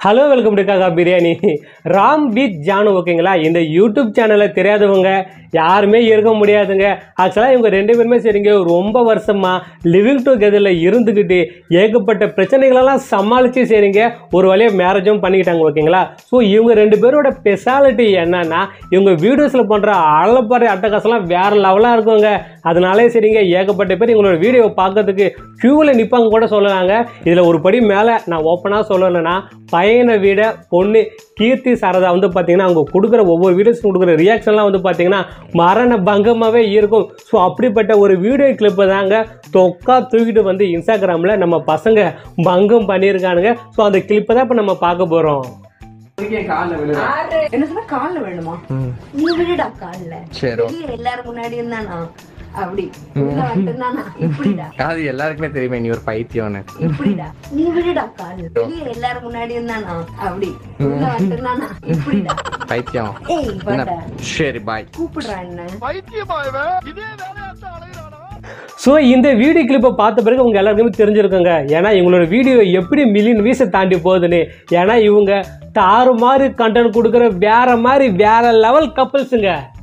hello welcome to காக்கா biryani Ram beach Janu ஓகேங்களா இந்த யூடியூப் சேனலை தெரியாதவங்க யாருமே இருக்க முடியாதுங்க ஆக்சுவலாக இவங்க ரெண்டு பேருமே சரிங்க ரொம்ப வருஷமாக லிவிங் டுகெதரில் இருந்துக்கிட்டு ஏகப்பட்ட பிரச்சனைகளெல்லாம் சமாளித்து சரிங்க ஒரு வழியாக மேரேஜும் பண்ணிக்கிட்டாங்க ஓகேங்களா ஸோ இவங்க ரெண்டு பேரோட ஸ்பெஷாலிட்டி என்னன்னா இவங்க வீடியோஸில் பண்ணுற அளப்பறை அட்டகாசம்லாம் வேறு லெவலாக இருக்குங்க அதனாலே சரிங்க ஏகப்பட்ட பேர் இவங்களோட வீடியோவை பார்க்கறதுக்கு க்யூவில் நிற்பாங்க கூட சொல்லலாங்க இதில் ஒரு படி மேலே நான் ஓப்பனாக சொல்லணும்னா பையனை விட பொண்ணு கீர்த்தி சாரதா வந்து பார்த்தீங்கன்னா அவங்க கொடுக்குற ஒவ்வொரு வீடியோஸ் கொடுக்குற ரியாக்ஷன்லாம் வந்து பார்த்தீங்கன்னா மரண பங்கமாகவே இருக்கும் ஸோ அப்படிப்பட்ட ஒரு வீடியோ கிளிப்பை தாங்க தொக்கா தூக்கிட்டு வந்து இன்ஸ்டாகிராமில் நம்ம பசங்க பங்கம் பண்ணியிருக்கானுங்க ஸோ அந்த கிளிப்பை தான் இப்போ நம்ம பார்க்க போகிறோம் என்ன சொன்னா கால்ல வேணுமா நீ விடுடா கால்ல சரி வெளிய எல்லாரும் முன்னாடி இருந்தானா அப்படி உள்ள வந்துருந்தானா இப்படிடா அது எல்லாருக்குமே தெரியுமே நீ ஒரு பைத்தியம்னு இப்படிடா நீ விடுடா கால்ல வெளிய எல்லாரும் முன்னாடி இருந்தானா அப்படி உள்ள வந்துருந்தானா இப்படிடா பைத்தியம் ஏய் என்ன வாடா சரி பாய் கூப்பிடுறா என்ன ஸோ இந்த வீடியோ கிளிப்பை பார்த்த பிறகு உங்க எல்லாருக்குமே தெரிஞ்சிருக்குங்க ஏன்னா இவங்களோட வீடியோ எப்படி மில்லியன் வீஸை தாண்டி போகுதுன்னு ஏன்னா இவங்க தாறுமாறு கண்டென்ட் கொடுக்குற வேற மாதிரி வேற லெவல் கப்பல்ஸுங்க